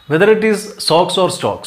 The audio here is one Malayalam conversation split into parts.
Whether it is socks or stocks,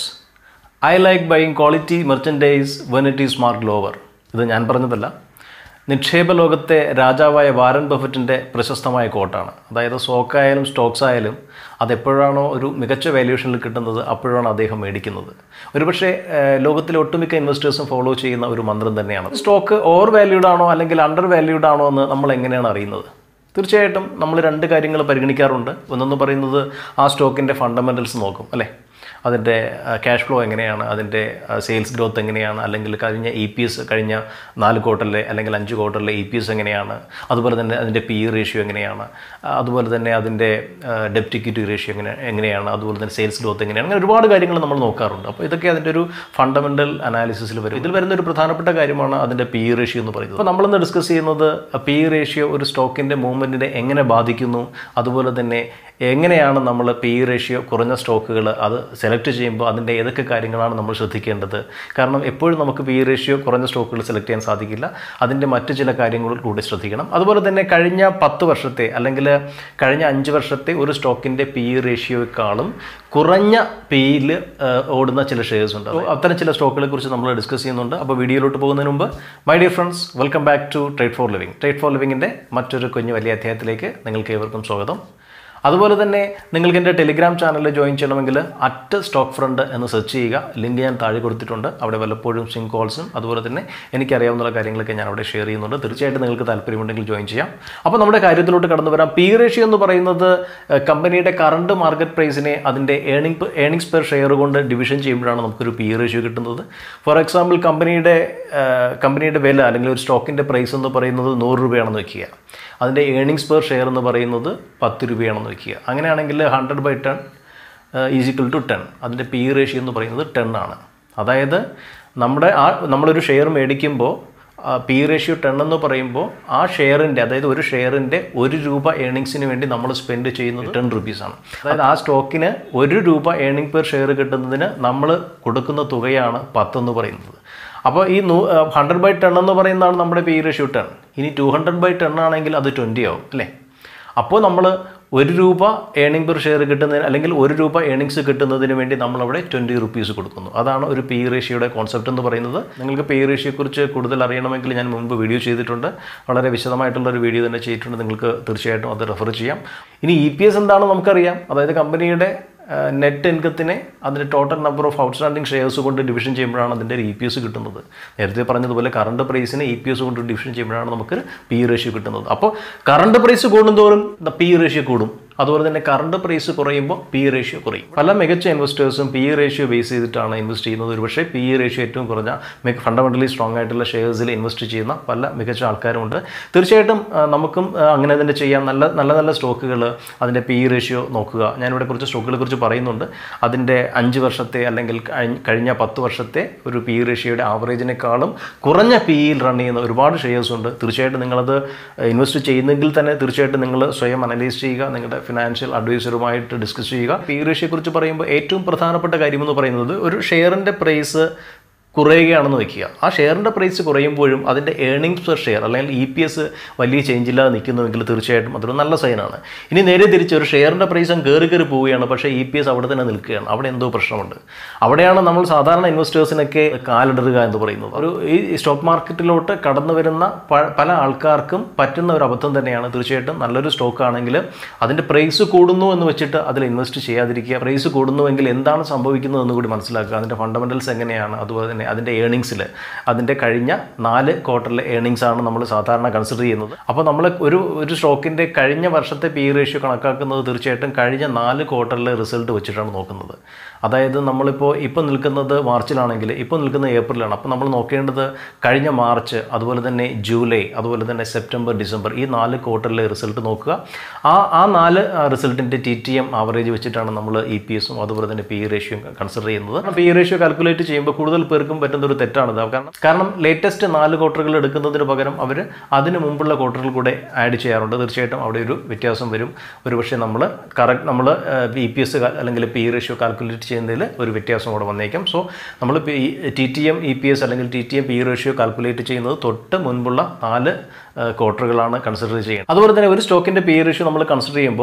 I like buying quality merchandise when it is marked lower. ഇത് ഞാൻ പറഞ്ഞതല്ല നിക്ഷേപ ലോകത്തെ രാജാവായ വാരൻ ബഫറ്റിൻ്റെ പ്രശസ്തമായ കോട്ടാണ് അതായത് സ്റ്റോക്കായാലും സ്റ്റോക്സ് ആയാലും അതെപ്പോഴാണോ ഒരു മികച്ച വാല്യൂഷനിൽ കിട്ടുന്നത് അപ്പോഴാണ് അദ്ദേഹം മേടിക്കുന്നത് ഒരുപക്ഷെ ഏഹ്, ലോകത്തിലെ ഒട്ടുമിക്ക ഇൻവെസ്റ്റേഴ്സും ഫോളോ ചെയ്യുന്ന ഒരു മന്ത്രം തന്നെയാണ് സ്റ്റോക്ക് ഓവർ വാല്യൂഡ് ആണോ അല്ലെങ്കിൽ അണ്ടർ വാല്യൂഡ് ആണോ എന്ന് നമ്മൾ എങ്ങനെയാണ് അറിയുന്നത് തീർച്ചയായിട്ടും നമ്മൾ രണ്ട് കാര്യങ്ങൾ പരിഗണിക്കാറുണ്ട് ഒന്നെന്ന് പറയുന്നത് ആ സ്റ്റോക്കിൻ്റെ ഫണ്ടമെൻറ്റൽസ് നോക്കും അല്ലേ അതിൻ്റെ ക്യാഷ് ഫ്ലോ എങ്ങനെയാണ് അതിൻ്റെ സെയിൽസ് ഗ്രോത്ത് എങ്ങനെയാണ് അല്ലെങ്കിൽ കഴിഞ്ഞ ഇ പി എസ് കഴിഞ്ഞ നാല് ക്വാർട്ടറിലെ അല്ലെങ്കിൽ അഞ്ച് ക്വാർട്ടറിലെ ഇ പി എസ് എങ്ങനെയാണ് അതുപോലെ തന്നെ അതിൻ്റെ പി ഇ റേഷ്യോ എങ്ങനെയാണ് ആ, അതുപോലെ തന്നെ അതിൻ്റെ ഡെപ്റ്റ് ഇക്വിറ്റി റേഷ്യോ എങ്ങനെ എങ്ങനെയാണ് അതുപോലെ തന്നെ സെയിൽസ് ഗ്രോത്ത് എങ്ങനെയാണ് അങ്ങനെ ഒരുപാട് കാര്യങ്ങൾ നമ്മൾ നോക്കാറുണ്ട് അപ്പോൾ ഇതൊക്കെ അതിൻ്റെ ഒരു ഫണ്ടമെൻ്റൽ അനാലിസിസിൽ വരും ഇതിൽ വരുന്ന ഒരു പ്രധാനപ്പെട്ട കാര്യമാണ് അതിൻ്റെ പി ഇ റേഷ്യോ എന്ന് പറയുന്നത് അപ്പോൾ നമ്മളിന്ന് ഡിസ്കസ് ചെയ്യുന്നത് പി ഇ റേഷ്യോ ഒരു സ്റ്റോക്കിൻ്റെ മൂവ്മെൻറ്റിനെ എങ്ങനെ ബാധിക്കുന്നു അതുപോലെ തന്നെ എങ്ങനെയാണ് നമ്മൾ പി ഇ റേഷ്യോ കുറഞ്ഞ സ്റ്റോക്കുകൾ അത് സെലക്ട് ചെയ്യുമ്പോൾ അതിൻ്റെ ഏതൊക്കെ കാര്യങ്ങളാണ് നമ്മൾ ശ്രദ്ധിക്കേണ്ടത് കാരണം എപ്പോഴും നമുക്ക് പി ഇ റേഷ്യോ കുറഞ്ഞ സ്റ്റോക്കുകൾ സെലക്ട് ചെയ്യാൻ സാധിക്കില്ല അതിൻ്റെ മറ്റു ചില കാര്യങ്ങൾ കൂടി ശ്രദ്ധിക്കണം അതുപോലെ തന്നെ കഴിഞ്ഞ പത്ത് വർഷത്തെ അല്ലെങ്കിൽ കഴിഞ്ഞ അഞ്ച് വർഷത്തെ ഒരു സ്റ്റോക്കിൻ്റെ പി ഇ റേഷ്യോയെക്കാളും കുറഞ്ഞ പിയിൽ ഓടുന്ന ചില ഷെയർസ് ഉണ്ട് അപ്പോൾ അത്തരം ചില സ്റ്റോക്കുകളെ കുറിച്ച് നമ്മൾ ഡിസ്കസ് ചെയ്യുന്നുണ്ട് അപ്പോൾ വീഡിയോയിലോട്ട് പോകുന്നതിന് മുമ്പ് my dear friends welcome back to trade for living trade for ലിവിങ്ങിൻ്റെ മറ്റൊരു കുഞ്ഞു വലിയ അധ്യായത്തിലേക്ക് നിങ്ങൾക്ക് ഏവർക്കും സ്വാഗതം അതുപോലെ തന്നെ നിങ്ങൾക്ക് എൻ്റെ ടെലിഗ്രാം ചാനലിൽ ജോയിൻ ചെയ്യണമെങ്കിൽ അറ്റ് സ്റ്റോക്ക് ഫ്രണ്ട് എന്ന് സെർച്ച് ചെയ്യുക ലിങ്ക് ഞാൻ താഴെ കൊടുത്തിട്ടുണ്ട് അവിടെ വല്ലപ്പോഴും സിം കോൾസും അതുപോലെ തന്നെ എനിക്കറിയാവുന്ന കാര്യങ്ങളൊക്കെ ഞാൻ അവിടെ ഷെയർ ചെയ്യുന്നുണ്ട് തീർച്ചയായിട്ടും നിങ്ങൾക്ക് താല്പര്യമുണ്ടെങ്കിൽ ജോയിൻ ചെയ്യാം അപ്പോൾ നമ്മുടെ കാര്യത്തിലോട്ട് കടന്നു വരാം പി റേഷ്യോ എന്ന് പറയുന്നത് ഏഹ്, കമ്പനിയുടെ കറണ്ട് മാർക്കറ്റ് പ്രൈസിനെ അതിൻ്റെ ഏണിംഗ് ഏണിങ്സ് പെർ ഷെയർ കൊണ്ട് ഡിവിഷൻ ചെയ്യുമ്പോഴാണ് നമുക്കൊരു പി റേഷ്യോ കിട്ടുന്നത് ഫോർ എക്സാമ്പിൾ കമ്പനിയുടെ ഏഹ്, കമ്പനിയുടെ വില അല്ലെങ്കിൽ ഒരു സ്റ്റോക്കിൻ്റെ പ്രൈസ് എന്ന് പറയുന്നത് നൂറ് രൂപയാണെന്ന് വയ്ക്കുക അതിൻ്റെ ഏണിങ്സ് പെർ ഷെയർ എന്ന് പറയുന്നത് പത്ത് രൂപയാണെന്ന് വയ്ക്കുക അങ്ങനെയാണെങ്കിൽ hundred by ten is equal to ten അതിൻ്റെ പി റേഷ്യോ എന്ന് പറയുന്നത് ടെൻ ആണ് അതായത് നമ്മുടെ ആ നമ്മളൊരു ഷെയർ മേടിക്കുമ്പോൾ പി റേഷ്യോ ടെൻ എന്ന് പറയുമ്പോൾ ആ ഷെയറിൻ്റെ അതായത് ഒരു ഷെയറിൻ്റെ ഒരു രൂപ ഏണിങ്സിന് വേണ്ടി നമ്മൾ സ്പെൻഡ് ചെയ്യുന്നത് ടെൻ റുപ്പീസാണ് അതായത് ആ സ്റ്റോക്കിന് ഒരു രൂപ ഏണിംഗ് പെർ ഷെയർ കിട്ടുന്നതിന് നമ്മൾ കൊടുക്കുന്ന തുകയാണ് പത്തെന്ന് പറയുന്നത് അപ്പോൾ ഈ നൂ ഹൺഡ്രഡ് ബൈ ടെൻ എന്ന് പറയുന്നതാണ് നമ്മുടെ പി റേഷ്യോ ടെൻ ഇനി ടു ഹൺഡ്രഡ് ബൈ ടെൻ ആണെങ്കിൽ അത് ട്വൻറ്റി ആവും അല്ലേ അപ്പോൾ നമ്മൾ ഒരു രൂപ ഏണിംഗ് പെർ ഷെയർ കിട്ടുന്നതിന് അല്ലെങ്കിൽ ഒരു രൂപ ഏണിങ്സ് കിട്ടുന്നതിന് വേണ്ടി നമ്മളവിടെ ട്വൻറ്റി റുപ്പീസ് കൊടുക്കുന്നു അതാണ് ഒരു പി റേഷ്യോയുടെ കോൺസെപ്റ്റ് എന്ന് പറയുന്നത് നിങ്ങൾക്ക് പി റേഷ്യോയെക്കുറിച്ച് കൂടുതൽ അറിയണമെങ്കിൽ ഞാൻ മുൻപ് വീഡിയോ ചെയ്തിട്ടുണ്ട് വളരെ വിശദമായിട്ടുള്ള ഒരു വീഡിയോ തന്നെ ചെയ്തിട്ടുണ്ട് നിങ്ങൾക്ക് തീർച്ചയായിട്ടും അത് റെഫർ ചെയ്യാം ഇനി ഇ പി എസ് എന്താണെന്ന് നമുക്കറിയാം അതായത് കമ്പനിയുടെ നെറ്റ് ഇൻകത്തിനെ അതിൻ്റെ total number of outstanding shares കൊണ്ട് ഡിവിഷൻ ചെയ്യുമ്പോഴാണ് അതിൻ്റെ ഇ പി എസ് കിട്ടുന്നത് നേരത്തെ പറഞ്ഞതുപോലെ കറണ്ട് പ്രൈസിനെ ഇ പി എസ് കൊണ്ട് ഡിവിഷൻ ചെയ്യുമ്പോഴാണ് നമുക്ക് പി റേഷ്യോ കിട്ടുന്നത് അപ്പോൾ കറണ്ട് പ്രൈസ് കൂടുന്തോറും പി റേഷ്യോ കൂടും അതുപോലെ തന്നെ കറണ്ട് പ്രൈസ് കുറയുമ്പോൾ പി റേഷ്യോ കുറയും പല മികച്ച ഇൻവെസ്റ്റേഴ്സും പി റേഷ്യോ ബേസ് ചെയ്തിട്ടാണ് ഇൻവെസ്റ്റ് ചെയ്യുന്നത് ഒരുപക്ഷെ പി റേഷ്യോ ഏറ്റവും കുറഞ്ഞ ഫണ്ടമെൻ്റലി സ്ട്രോങ് ആയിട്ടുള്ള ഷെയർസിൽ ഇൻവെസ്റ്റ് ചെയ്യുന്ന പല മികച്ച ആൾക്കാരുമുണ്ട് തീർച്ചയായിട്ടും ആ, നമുക്കും ആ, അങ്ങനെ തന്നെ ചെയ്യാം നല്ല നല്ല നല്ല സ്റ്റോക്കുകൾ അതിൻ്റെ പി റേഷ്യോ നോക്കുക ഞാനിവിടെ കുറച്ച് സ്റ്റോക്കുകളെ കുറിച്ച് പറയുന്നുണ്ട് അതിൻ്റെ അഞ്ച് വർഷത്തെ അല്ലെങ്കിൽ കഴി- കഴിഞ്ഞ പത്ത് വർഷത്തെ ഒരു പി റേഷ്യോയുടെ ആവറേജിനേക്കാളും കുറഞ്ഞ പിയിൽ റൺ ചെയ്യുന്ന ഒരുപാട് ഷെയർസ് ഉണ്ട് തീർച്ചയായിട്ടും നിങ്ങളത് ഇൻവെസ്റ്റ് ചെയ്യുന്നെങ്കിൽ തന്നെ തീർച്ചയായിട്ടും നിങ്ങൾ സ്വയം അനലൈസ് ചെയ്യുക നിങ്ങളുടെ ഫിനാൻഷ്യൽ അഡ്വൈസറുമായിട്ട് ഡിസ്കസ് ചെയ്യുക പി റേഷ്യോയെ കുറിച്ച് പറയുമ്പോൾ ഏറ്റവും പ്രധാനപ്പെട്ട കാര്യമെന്ന് പറയുന്നത് ഒരു ഷെയറിൻ്റെ പ്രൈസ് കുറയുകയാണെന്ന് വെക്കുക ആ ഷെയറിൻ്റെ പ്രൈസ് കുറയുമ്പോഴും അതിൻ്റെ ഏണിങ്സ് പെർ ഷെയർ അല്ലെങ്കിൽ ഇ പി എസ് വലിയ ചേഞ്ച് ഇല്ലാതെ നിൽക്കുന്നുവെങ്കിൽ തീർച്ചയായിട്ടും അതൊരു നല്ല സൈനാണ് ഇനി നേരെ തിരിച്ച് ഒരു ഷെയറിൻ്റെ പ്രൈസ് അങ്ങ് കയറി കയറി പോവുകയാണ് പക്ഷേ ഇ പി എസ് അവിടെ തന്നെ നിൽക്കുകയാണ് അവിടെ എന്തോ പ്രശ്നമുണ്ട് അവിടെയാണ് നമ്മൾ സാധാരണ ഇൻവെസ്റ്റേഴ്സിനൊക്കെ കാലിടറുക എന്ന് പറയുന്നത് ഒരു ഈ സ്റ്റോക്ക് മാർക്കറ്റിലോട്ട് കടന്നു വരുന്ന പ- പല ആൾക്കാർക്കും പറ്റുന്ന ഒരു അബദ്ധം തന്നെയാണ് തീർച്ചയായിട്ടും നല്ലൊരു സ്റ്റോക്ക് ആണെങ്കിൽ അതിൻ്റെ പ്രൈസ് കൂടുന്നു എന്ന് വെച്ചിട്ട് അതിൽ ഇൻവെസ്റ്റ് ചെയ്യാതിരിക്കുക പ്രൈസ് കൂടുന്നുവെങ്കിൽ എന്താണ് സംഭവിക്കുന്നത് എന്ന് കൂടി മനസ്സിലാക്കുക അതിൻ്റെ ഫണ്ടമെൻറ്റൽസ് എങ്ങനെയാണ് അതുപോലെ തന്നെ അതിൻ്റെ ഏണിങ്സിൽ അതിൻ്റെ കഴിഞ്ഞ നാല് ക്വാർട്ടറിലെ ഏണിങ്സ് ആണ് നമ്മൾ സാധാരണ കൺസിഡർ ചെയ്യുന്നത് അപ്പോൾ നമ്മൾ ഒരു ഒരു സ്റ്റോക്കിൻ്റെ കഴിഞ്ഞ വർഷത്തെ പി റേഷ്യോ കണക്കാക്കുന്നത് തീർച്ചയായിട്ടും കഴിഞ്ഞ നാല് ക്വാർട്ടറിലെ റിസൾട്ട് വെച്ചിട്ടാണ് നോക്കുന്നത് അതായത് നമ്മളിപ്പോൾ ഇപ്പോൾ നിൽക്കുന്നത് മാർച്ചിലാണെങ്കിൽ ഇപ്പോൾ നിൽക്കുന്നത് ഏപ്രിലാണ് അപ്പോൾ നമ്മൾ നോക്കേണ്ടത് കഴിഞ്ഞ മാർച്ച് അതുപോലെ തന്നെ ജൂലൈ അതുപോലെ തന്നെ സെപ്റ്റംബർ ഡിസംബർ ഈ നാല് ക്വാർട്ടറിലെ റിസൾട്ട് നോക്കുക ആ ആ നാല് റിസൾട്ടിൻ്റെ ടി ടി എം ആവറേജ് വെച്ചിട്ടാണ് നമ്മൾ ഇ പി എസും അതുപോലെ തന്നെ പി റേഷ്യോ കൺസിഡർ ചെയ്യുന്നത് പി റേഷ്യോ കാൽക്കുലേറ്റ് ചെയ്യുമ്പോൾ കൂടുതൽ പേർക്കും പറ്റുന്ന ഒരു തെറ്റാണിത് കാരണം കാരണം ലേറ്റസ്റ്റ് നാല് ക്വാർട്ടറുകൾ എടുക്കുന്നതിന് പകരം അവർ അതിന് മുമ്പുള്ള ക്വാർട്ടറുകൾ കൂടെ ആഡ് ചെയ്യാറുണ്ട് തീർച്ചയായിട്ടും അവിടെ ഒരു വ്യത്യാസം വരും ഒരുപക്ഷെ നമ്മൾ കറക്റ്റ് നമ്മൾ ഇ പി എസ് അല്ലെങ്കിൽ പി റേഷ്യോ കാൽക്കുലേറ്റ് ചെയ്യുന്നതിൽ ഒരു വ്യത്യാസം കൂടെ വന്നേക്കാം സോ നമ്മൾ T T M E P S അല്ലെങ്കിൽ T T M P ratio calculate ചെയ്യുന്നത് തൊട്ട് മുൻപുള്ള നാല് ക്വാർട്ടറുകളാണ് കൺസിഡർ ചെയ്യുന്നത് അതുപോലെ തന്നെ ഒരു സ്റ്റോക്കിൻ്റെ പി റേഷ്യോ നമ്മൾ കൺസിഡർ ചെയ്യുമ്പോൾ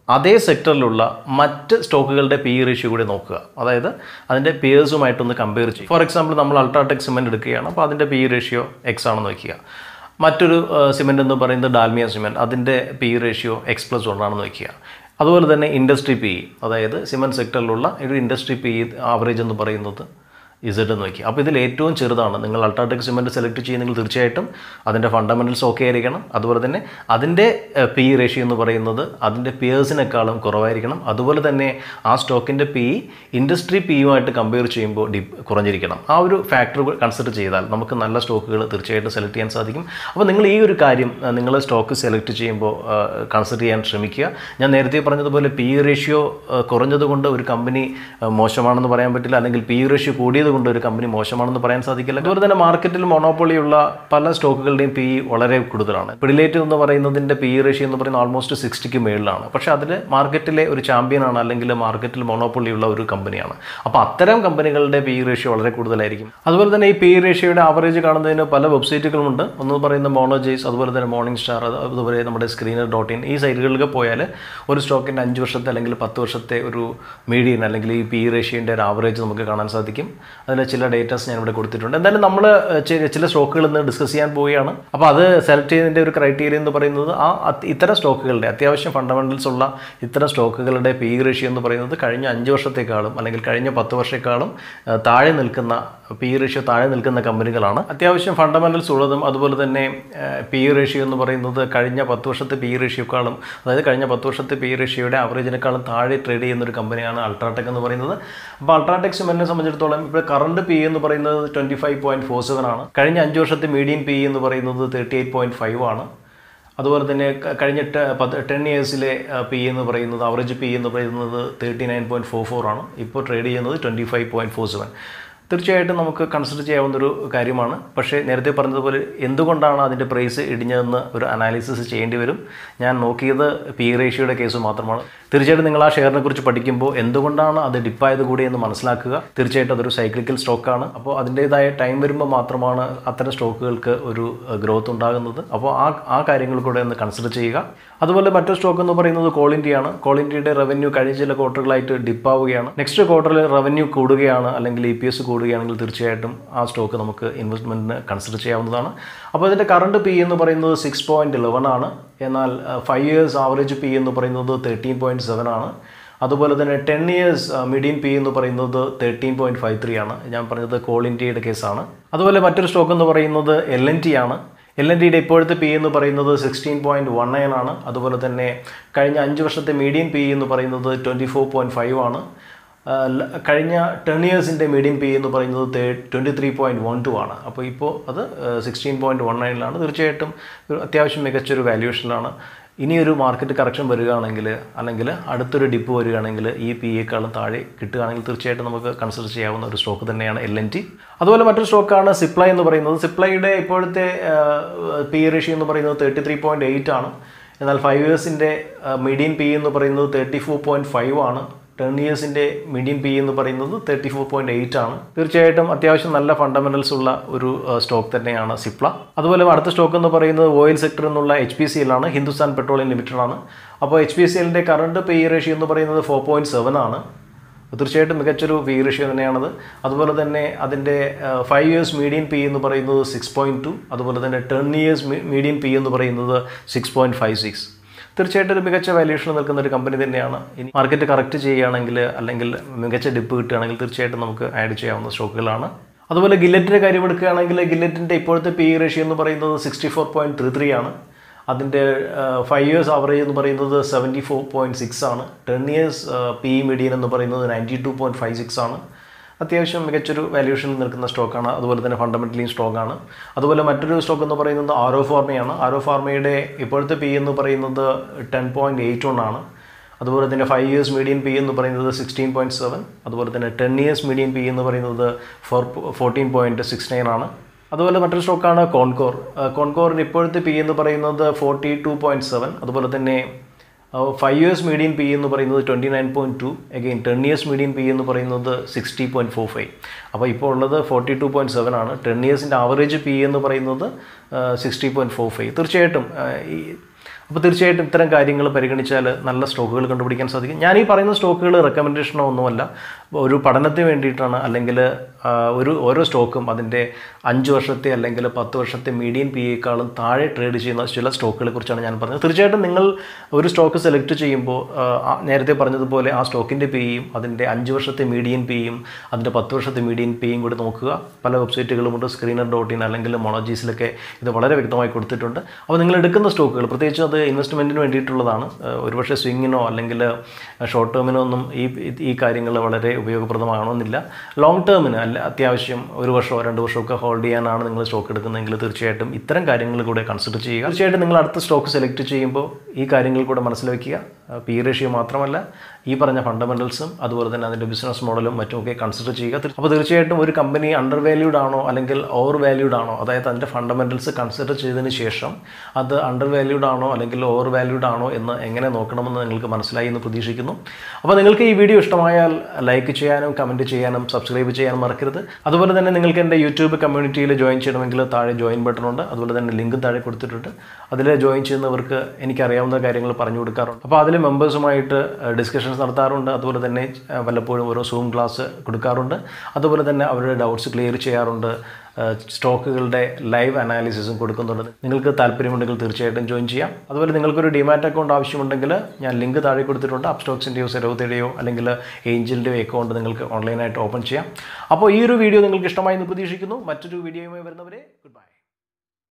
അതേ സെക്ടറിലുള്ള മറ്റ് സ്റ്റോക്കുകളുടെ പി റേഷ്യോ കൂടി നോക്കുക അതായത് അതിൻ്റെ പിയേഴ്സുമായിട്ടൊന്ന് കമ്പയർ ചെയ്യും ഫോർ എക്സാമ്പിൾ നമ്മൾ അൾട്രാടെക് സിമെൻറ്റ് എടുക്കുകയാണ് അപ്പോൾ അതിൻ്റെ പി റേഷ്യോ എക്സ് ആണെന്ന് വയ്ക്കുക മറ്റൊരു സിമെൻ്റ് എന്ന് പറയുന്നത് ഡാൽമിയ സിമെൻറ്റ് അതിൻ്റെ P ratio X plus one ആണെന്ന് വയ്ക്കുക അതുപോലെ തന്നെ ഇൻഡസ്ട്രി പി അതുപോലെ സിമെൻറ്റ് സെക്ടറിലുള്ള ഒരു ഇൻഡസ്ട്രി പി ആവറേജ് എന്ന് പറയുന്നത് ഇസഡ് എന്ന് വയ്ക്കുക അപ്പോൾ ഇതിൽ ഏറ്റവും ചെറുതാണ് നിങ്ങൾ അൾട്രാടെക് സിമെൻറ്റ് സെലക്ട് ചെയ്യുന്നെങ്കിൽ തീർച്ചയായിട്ടും അതിൻ്റെ ഫണ്ടമെൻറ്റൽസ് ഓക്കെ ആയിരിക്കണം അതുപോലെ തന്നെ അതിൻ്റെ പി റേഷ്യോ എന്ന് പറയുന്നത് അതിൻ്റെ പിയേഴ്സിനേക്കാളും കുറവായിരിക്കണം അതുപോലെ തന്നെ ആ സ്റ്റോക്കിൻ്റെ പി ഇൻഡസ്ട്രി പിയുമായിട്ട് കമ്പയർ ചെയ്യുമ്പോൾ ഡി കുറഞ്ഞിരിക്കണം ആ ഒരു ഫാക്ടർ കൺസിഡർ ചെയ്താൽ നമുക്ക് നല്ല സ്റ്റോക്കുകൾ തീർച്ചയായിട്ടും സെലക്ട് ചെയ്യാൻ സാധിക്കും അപ്പോൾ നിങ്ങൾ ഈ ഒരു കാര്യം നിങ്ങൾ സ്റ്റോക്ക് സെലക്ട് ചെയ്യുമ്പോൾ കൺസിഡർ ചെയ്യാൻ ശ്രമിക്കുക ഞാൻ നേരത്തെ പറഞ്ഞതുപോലെ പി റേഷ്യോ കുറഞ്ഞതുകൊണ്ട് ഒരു കമ്പനി മോശമാണെന്ന് പറയാൻ പറ്റില്ല അല്ലെങ്കിൽ പി റേഷ്യോ കൂടിയത് കൊണ്ട് ഒരു കമ്പനി മോശമാണെന്ന് പറയാൻ സാധിക്കില്ല അതുപോലെ തന്നെ മാർക്കറ്റിൽ മൊണോപ്പൊളിയുള്ള പല സ്റ്റോക്കുകളുടെയും പി വളരെ കൂടുതലാണ് പിടിലേറ്റ് എന്ന് പറയുന്നതിൻ്റെ പി റേഷ്യോ എന്ന് പറയുന്നത് ഓൾമോസ്റ്റ് സിക്സ്റ്റിക്ക് മേളിലാണ് പക്ഷേ അതിൽ മാർക്കറ്റിലെ ഒരു ചാമ്പ്യനാണ് അല്ലെങ്കിൽ മാർക്കറ്റിൽ മൊണോപ്പൊളിയുള്ള ഒരു കമ്പനിയാണ് അപ്പോൾ അത്തരം കമ്പനികളുടെ പി റേഷ്യോ വളരെ കൂടുതലായിരിക്കും അതുപോലെ തന്നെ ഈ പി റേഷ്യോയുടെ ആവറേജ് കാണുന്നതിന് പല വെബ്സൈറ്റുകളുമുണ്ട് ഒന്ന് പറയുന്ന മോണോജേസ് അതുപോലെ തന്നെ മോർണിംഗ് സ്റ്റാർ അതുപോലെ നമ്മുടെ സ്ക്രീനർ ഡോട്ട് ഇൻ ഈ സൈറ്റുകളിലൊക്കെ പോയാൽ ഒരു സ്റ്റോക്കിൻ്റെ അഞ്ച് വർഷത്തെ അല്ലെങ്കിൽ പത്ത് വർഷത്തെ ഒരു മീഡിയൻ അല്ലെങ്കിൽ ഈ പി റേഷ്യോൻ്റെ ഒരു ആവറേജ് നമുക്ക് കാണാൻ സാധിക്കും അതിൽ ചില ഡേറ്റാസ് ഞാൻ ഇവിടെ കൊടുത്തിട്ടുണ്ട് എന്തായാലും നമ്മൾ ചില സ്റ്റോക്കുകൾ ഇന്ന് ഡിസ്കസ് ചെയ്യാൻ പോവുകയാണ് അപ്പോൾ അത് സെലക്ട് ചെയ്യുന്നതിൻ്റെ ഒരു ക്രൈറ്റീരിയ എന്ന് പറയുന്നത് ആ അത് ഇത്തരം സ്റ്റോക്കുകളുടെ അത്യാവശ്യം ഫണ്ടമെൻറ്റൽസ് ഉള്ള ഇത്തരം സ്റ്റോക്കുകളുടെ പി റേഷ്യോ എന്ന് പറയുന്നത് കഴിഞ്ഞ അഞ്ച് വർഷത്തേക്കാളും അല്ലെങ്കിൽ കഴിഞ്ഞ പത്ത് വർഷത്തേക്കാളും ഏഹ്, താഴെ നിൽക്കുന്ന പി റേഷ്യോ താഴെ നിൽക്കുന്ന കമ്പനികളാണ് അത്യാവശ്യം ഫണ്ടമെൻറ്റൽസ് ഉള്ളതും അതുപോലെ തന്നെ പി റേഷ്യോ എന്ന് പറയുന്നത് കഴിഞ്ഞ പത്ത് വർഷത്തെ പി റേഷ്യോക്കാളും അതായത് കഴിഞ്ഞ പത്ത് വർഷത്തെ പി റേഷ്യോയുടെ ആവറേജിനേക്കാളും താഴെ ട്രേഡ് ചെയ്യുന്ന ഒരു കമ്പനിയാണ് അൾട്രാടെക് എന്ന് പറയുന്നത് അപ്പോൾ അൾട്രാടെക് സിമെൻറ്റിനെ സംബന്ധിച്ചിടത്തോളം ഇപ്പോൾ കറണ്ട് പി എന്ന് പറയുന്നത് twenty five point four seven ആണ് കഴിഞ്ഞ അഞ്ച് വർഷത്തെ മീഡിയൻ പി എന്ന് പറയുന്നത് തേർട്ടി എയ്റ്റ് പോയിൻറ്റ് ഫൈവ് ആണ് അതുപോലെ തന്നെ ക- കഴിഞ്ഞ ടെ- പത്ത് ടെൻ ഇയേഴ്സിലെ പി എന്ന് പറയുന്നത് അവറേജ് പി എന്ന് പറയുന്നത് thirty nine point four four ആണ് ഇപ്പോൾ ട്രേഡ് ചെയ്യുന്നത് twenty five point four seven തീർച്ചയായിട്ടും നമുക്ക് കൺസിഡർ ചെയ്യാവുന്നൊരു കാര്യമാണ് പക്ഷേ നേരത്തെ പറഞ്ഞതുപോലെ എന്തുകൊണ്ടാണ് അതിൻ്റെ പ്രൈസ് ഇടിഞ്ഞതെന്ന് ഒരു അനാലിസിസ് ചെയ്യേണ്ടി വരും ഞാൻ നോക്കിയത് പി റേഷ്യോയുടെ കേസ് മാത്രമാണ് തീർച്ചയായിട്ടും നിങ്ങൾ ആ ഷെയറിനെ കുറിച്ച് പഠിക്കുമ്പോൾ എന്തുകൊണ്ടാണ് അത് ഡിപ്പായത് കൂടി എന്ന് മനസ്സിലാക്കുക തീർച്ചയായിട്ടും അതൊരു സൈക്ലിക്കൽ സ്റ്റോക്കാണ് അപ്പോൾ അതിൻ്റേതായ ടൈം വരുമ്പോൾ മാത്രമാണ് അത്തരം സ്റ്റോക്കുകൾക്ക് ഒരു ഗ്രോത്ത് ഉണ്ടാകുന്നത് അപ്പോൾ ആ ആ കാര്യങ്ങൾ കൂടെ ഒന്ന് കൺസിഡർ ചെയ്യുക അതുപോലെ മറ്റൊരു സ്റ്റോക്ക് എന്ന് പറയുന്നത് കോൾ ഇന്ത്യയാണ് കോൾ ഇന്ത്യയുടെ റവന്യൂ കഴിഞ്ഞ ചില ക്വാർട്ടറുകളായിട്ട് ഡിപ്പാവുകയാണ് നെക്സ്റ്റ് ക്വാർട്ടറിൽ റവന്യൂ കൂടുകയാണ് അല്ലെങ്കിൽ ഇ പി എസ് കൂടുകയാണെങ്കിൽ തീർച്ചയായിട്ടും ആ സ്റ്റോക്ക് നമുക്ക് ഇൻവെസ്റ്റ്മെൻറ്റിന് കൺസിഡർ ചെയ്യാവുന്നതാണ് അപ്പോൾ ഇതിൻ്റെ കറണ്ട് പി എന്ന് പറയുന്നത് സിക്സ് പോയിൻറ്റ് ഇലവൻ ആണ് എന്നാൽ ഫൈവ് ഇയേഴ്സ് ആവറേജ് പി എന്ന് പറയുന്നത് തേർട്ടീൻ പോയിൻറ്റ് സെവൻ ആണ് അതുപോലെ തന്നെ ടെൻ ഇയേഴ്സ് മീഡിയം പി എന്ന് പറയുന്നത് തേർട്ടീൻ പോയിൻറ്റ് ഫൈവ് ത്രീ ആണ് ഞാൻ പറഞ്ഞത് കോൾ ഇന്ത്യയുടെ കേസാണ് അതുപോലെ മറ്റൊരു സ്റ്റോക്ക് എന്ന് പറയുന്നത് എൽ എൻ ടി ആണ് എൽ എൻ ടിയുടെ ഇപ്പോഴത്തെ പി എന്ന് പറയുന്നത് സിക്സ്റ്റീൻ പോയിൻറ്റ് വൺ നയൻ ആണ് അതുപോലെ തന്നെ കഴിഞ്ഞ അഞ്ച് വർഷത്തെ മീഡിയം പി എന്ന് പറയുന്നത് ട്വൻറ്റി ഫോർ പോയിൻറ്റ് ഫൈവ് ആണ് ആ, ല- കഴിഞ്ഞ ടെൻ ഇയേഴ്സിൻ്റെ മീഡിയം പി എന്ന് പറയുന്നത് twenty three point one two ആണ് അപ്പോൾ ഇപ്പോൾ അത് സിക്സ്റ്റീൻ പോയിൻറ്റ് വൺ നയനിലാണ് തീർച്ചയായിട്ടും ഒരു അത്യാവശ്യം മികച്ചൊരു വാല്യുവേഷനിലാണ് ഇനിയൊരു മാർക്കറ്റ് കറക്ഷൻ വരികയാണെങ്കിൽ അല്ലെങ്കിൽ അടുത്തൊരു ഡിപ്പ് വരികയാണെങ്കിൽ ഈ പി എക്കാളും താഴെ കിട്ടുകയാണെങ്കിൽ തീർച്ചയായിട്ടും നമുക്ക് കൺസിഡർ ചെയ്യാവുന്ന ഒരു സ്റ്റോക്ക് തന്നെയാണ് എൽ എൻ ടി അതുപോലെ മറ്റൊരു സ്റ്റോക്കാണ് സിപ്ലൈ എന്ന് പറയുന്നത് സിപ്ലൈയുടെ ഇപ്പോഴത്തെ പി റേഷ്യോ എന്ന് പറയുന്നത് തേർട്ടി ത്രീ പോയിൻറ്റ് എയ്റ്റ് ആണ് എന്നാൽ ഫൈവ് ഇയേഴ്സിൻ്റെ മീഡിയൻ പി എന്ന് പറയുന്നത് തേർട്ടി ഫോർ പോയിൻറ്റ് ഫൈവ് ആണ് ടെൻ ഇയേഴ്സിൻ്റെ മീഡിയം പി എന്ന് പറയുന്നത് തേർട്ടി ഫോർ പോയിൻറ്റ് എയ്റ്റ് ആണ് തീർച്ചയായിട്ടും അത്യാവശ്യം നല്ല ഫണ്ടമെൻറ്റൽസ് ഉള്ള ഒരു സ്റ്റോക്ക് തന്നെയാണ് സിപ്ല അതുപോലെ അടുത്ത സ്റ്റോക്ക് എന്ന് പറയുന്നത് ഓയിൽ സെക്ടർ എന്നുള്ള എച്ച് പി സി എല്ലാണ് ഹിന്ദുസ്ഥാൻ പെട്രോളിയം ലിമിറ്റഡ് ആണ് അപ്പോൾ എച്ച് പി സി എല്ലിൻ്റെ കറണ്ട് പി റേഷ്യോ എന്ന് പറയുന്നത് ഫോർ പോയിൻറ്റ് സെവൻ ആണ് തീർച്ചയായിട്ടും മികച്ചൊരു പി റേഷ്യോ തന്നെയാണത് അതുപോലെ തന്നെ അതിൻ്റെ ഫൈവ് ഇയേഴ്സ് മീഡിയൻ പി എന്ന് പറയുന്നത് സിക്സ് പോയിൻറ്റ് ടു അതുപോലെ തന്നെ ടെൻ ഇയേഴ്സ് മീഡിയൻ പി എന്ന് പറയുന്നത് സിക്സ് പോയിൻറ്റ് ഫൈവ് സിക്സ് തീർച്ചയായിട്ടും ഒരു മികച്ച വാല്യൂഷൻ നിൽക്കുന്ന ഒരു കമ്പനി തന്നെയാണ് ഇനി മാർക്കറ്റ് കറക്റ്റ് ചെയ്യുകയാണെങ്കിൽ അല്ലെങ്കിൽ മികച്ച ഡിപ്പ് കിട്ടുകയാണെങ്കിൽ തീർച്ചയായിട്ടും നമുക്ക് ആഡ് ചെയ്യാവുന്ന സ്റ്റോക്കുകളാണ് അതുപോലെ ഗില്ലറ്റിൻ്റെ കാര്യം എടുക്കുകയാണെങ്കിൽ ഗില്ലറ്റിൻ്റെ ഇപ്പോഴത്തെ പി റേഷ്യോ എന്ന് പറയുന്നത് sixty four point three three ആണ് അതിൻ്റെ ഫൈവ് ഇയേഴ്സ് ആവറേജ് എന്ന് പറയുന്നത് സെവൻറ്റി ഫോർ പോയിൻറ്റ് സിക്സ് ആണ് ടെൻ ഇയേഴ്സ് പി മീഡിയൻ എന്ന് പറയുന്നത് ninety two point five six ആണ് അത്യാവശ്യം മികച്ചൊരു വാല്യൂഷനിൽ നിൽക്കുന്ന സ്റ്റോക്കാണ് അതുപോലെ തന്നെ ഫണ്ടമെൻ്റലി സ്ട്രോങ് ആണ് അതുപോലെ മറ്റൊരു സ്റ്റോക്ക് എന്ന് പറയുന്നത് ആരോ ഫാർമയാണ് ആരോ ഫാർമയുടെ ഇപ്പോഴത്തെ പി എന്ന് പറയുന്നത് ടെൻ പോയിൻറ്റ് എയ്റ്റ് വൺ ആണ് അതുപോലെ തന്നെ ഫൈവ് ഇയേഴ്സ് മീഡിയൻ പി എന്ന് പറയുന്നത് സിക്സ്റ്റീൻ പോയിൻറ്റ് സെവൻ അതുപോലെ തന്നെ ടെൻ ഇയേഴ്സ് മീഡിയൻ പി എന്ന് പറയുന്നത് four fourteen point six nine ആണ് അതുപോലെ മറ്റൊരു സ്റ്റോക്കാണ് കോൺകോർ കോൺകോറിൻ്റെ ഇപ്പോഴത്തെ പി എന്ന് പറയുന്നത് ഫോർട്ടി ടു പോയിൻറ്റ് സെവൻ അതുപോലെ തന്നെ ഫൈവ് ഇയേഴ്സ് മീഡിയൻ പി എന്ന് പറയുന്നത് twenty nine point two again ten years median P എന്ന് പറയുന്നത് സിക്സ്റ്റി പോയിൻറ്റ് ഫോർ ഫൈവ് അപ്പോൾ ഇപ്പോൾ ഉള്ളത് ഫോർട്ടി ടു പോയിൻറ്റ് സെവൻ ആണ് ടെൻ ഇയേഴ്സിൻ്റെ ആവറേജ് പി എന്ന് പറയുന്നത് സിക്സ്റ്റി പോയിൻറ്റ് ഫോർ ഫൈവ് തീർച്ചയായിട്ടും ആ, ഈ അപ്പോൾ തീർച്ചയായിട്ടും ഇത്തരം കാര്യങ്ങൾ പരിഗണിച്ചാൽ നല്ല സ്റ്റോക്കുകൾ കണ്ടുപിടിക്കാൻ സാധിക്കും ഞാൻ ഈ പറയുന്ന സ്റ്റോക്കുകൾ റെക്കമെൻഡേഷനോ ഒന്നുമല്ല ഒരു പഠനത്തിന് വേണ്ടിയിട്ടാണ് അല്ലെങ്കിൽ ആ, ഒരു ഓരോ സ്റ്റോക്കും അതിൻ്റെ അഞ്ച് വർഷത്തെ അല്ലെങ്കിൽ പത്ത് വർഷത്തെ മീഡിയൻ പി യേക്കാളും താഴെ ട്രേഡ് ചെയ്യുന്ന ചില സ്റ്റോക്കുകളെ കുറിച്ചാണ് ഞാൻ പറഞ്ഞത് തീർച്ചയായിട്ടും നിങ്ങൾ ഒരു സ്റ്റോക്ക് സെലക്ട് ചെയ്യുമ്പോൾ ആ, ആ, നേരത്തെ പറഞ്ഞതുപോലെ ആ സ്റ്റോക്കിൻ്റെ പിയും അതിൻ്റെ അഞ്ച് വർഷത്തെ മീഡിയൻ പിയും അതിൻ്റെ പത്ത് വർഷത്തെ മീഡിയൻ പിയും കൂടി നോക്കുക പല വെബ്സൈറ്റുകളുമുണ്ട് സ്ക്രീനർ ഡോട്ട് ഇൻ അല്ലെങ്കിൽ മൊളോജീസിലൊക്കെ ഇത് വളരെ വ്യക്തമായി കൊടുത്തിട്ടുണ്ട് അപ്പോൾ നിങ്ങൾ എടുക്കുന്ന സ്റ്റോക്കുകൾ പ്രത്യേകിച്ച് അത് ഇൻവെസ്റ്റ്മെൻറ്റിന് വേണ്ടിയിട്ടുള്ളതാണ് ഏഹ് ഒരുപക്ഷെ സ്വിങ്ങിനോ അല്ലെങ്കിൽ ഷോർട്ട് ടേമിനോ ഒന്നും ഈ ഈ കാര്യങ്ങൾ വളരെ ഉപയോഗപ്രദമാകണമെന്നില്ല ലോങ് ടേമിന് അല്ല അത്യാവശ്യം ഒരു വർഷമോ രണ്ട് വർഷമൊക്കെ ഹോൾഡ് ചെയ്യാനാണ് നിങ്ങൾ സ്റ്റോക്ക് എടുക്കുന്നതെങ്കിൽ തീർച്ചയായിട്ടും ഇത്തരം കാര്യങ്ങൾ കൂടെ കൺസിഡർ ചെയ്യുക തീർച്ചയായിട്ടും നിങ്ങൾ അടുത്ത സ്റ്റോക്ക് സെലക്ട് ചെയ്യുമ്പോൾ ഈ കാര്യങ്ങൾ കൂടെ മനസ്സിൽ വയ്ക്കുക പി റേഷ്യോ മാത്രമല്ല ഈ പറഞ്ഞ ഫണ്ടമെൻറ്റൽസും അതുപോലെ തന്നെ അതിൻ്റെ ബിസിനസ് മോഡലും മറ്റുമൊക്കെ കൺസിഡർ ചെയ്യുക അപ്പോൾ തീർച്ചയായിട്ടും ഒരു കമ്പനി അണ്ടർ വാല്യൂഡ് ആണോ അല്ലെങ്കിൽ ഓവർ വാല്യൂഡ് ആണോ അതായത് അതിൻ്റെ ഫണ്ടമെൻറ്റൽസ് കൺസിഡർ ചെയ്തതിന് ശേഷം അത് അണ്ടർ വാല്യൂഡ് ആണോ അല്ലെങ്കിൽ ഓവർ വാല്യൂഡ് ആണോ എന്ന് എങ്ങനെ നോക്കണമെന്ന് നിങ്ങൾക്ക് മനസ്സിലായി എന്ന് പ്രതീക്ഷിക്കുന്നു അപ്പോൾ നിങ്ങൾക്ക് ഈ വീഡിയോ ഇഷ്ടമായാൽ ലൈക്ക് ചെയ്യാനും കമൻറ്റ് ചെയ്യാനും സബ്സ്ക്രൈബ് ചെയ്യാനും മറക്കരുത് അതുപോലെ തന്നെ നിങ്ങൾക്ക് എൻ്റെ യൂട്യൂബ് കമ്മ്യൂണിറ്റിയിൽ ജോയിൻ ചെയ്യണമെങ്കിൽ താഴെ ജോയിൻ ബട്ടൺ ഉണ്ട് അതുപോലെ തന്നെ ലിങ്കും താഴെ കൊടുത്തിട്ടുണ്ട് അതിൽ ജോയിൻ ചെയ്യുന്നവർക്ക് എനിക്കറിയാവുന്ന കാര്യങ്ങൾ പറഞ്ഞു കൊടുക്കാറുണ്ട് അപ്പോൾ അതിൽ മെമ്പേഴ്സുമായിട്ട് ഡിസ്കഷൻസ് നടത്താറുണ്ട് അതുപോലെ തന്നെ ഏഹ്, വല്ലപ്പോഴും ഓരോ സൂം ക്ലാസ് കൊടുക്കാറുണ്ട് അതുപോലെ തന്നെ അവരുടെ ഡൗട്ട്സ് ക്ലിയർ ചെയ്യാറുണ്ട് ഏഹ്, സ്റ്റോക്കുകളുടെ ലൈവ് അനാലിസിസും കൊടുക്കുന്നുണ്ട് നിങ്ങൾക്ക് താല്പര്യമുണ്ടെങ്കിൽ തീർച്ചയായിട്ടും ജോയിൻ ചെയ്യാം അതുപോലെ നിങ്ങൾക്കൊരു ഡിമാറ്റ് അക്കൗണ്ട് ആവശ്യമുണ്ടെങ്കിൽ ഞാൻ ലിങ്ക് താഴെ കൊടുത്തിട്ടുണ്ട് അപ് സ്റ്റോക്സിൻ്റെയോ സെരോത്തയുടെയോ അല്ലെങ്കിൽ ഏഞ്ചലിൻ്റെയോ അക്കൗണ്ട് നിങ്ങൾക്ക് ഓൺലൈനായിട്ട് ഓപ്പൺ ചെയ്യാം അപ്പോൾ ഈ ഒരു വീഡിയോ നിങ്ങൾക്ക് ഇഷ്ടമായി എന്ന് പ്രതീക്ഷിക്കുന്നു മറ്റൊരു വീഡിയോയുമായി വരുന്നവരെ ഗുഡ് ബൈ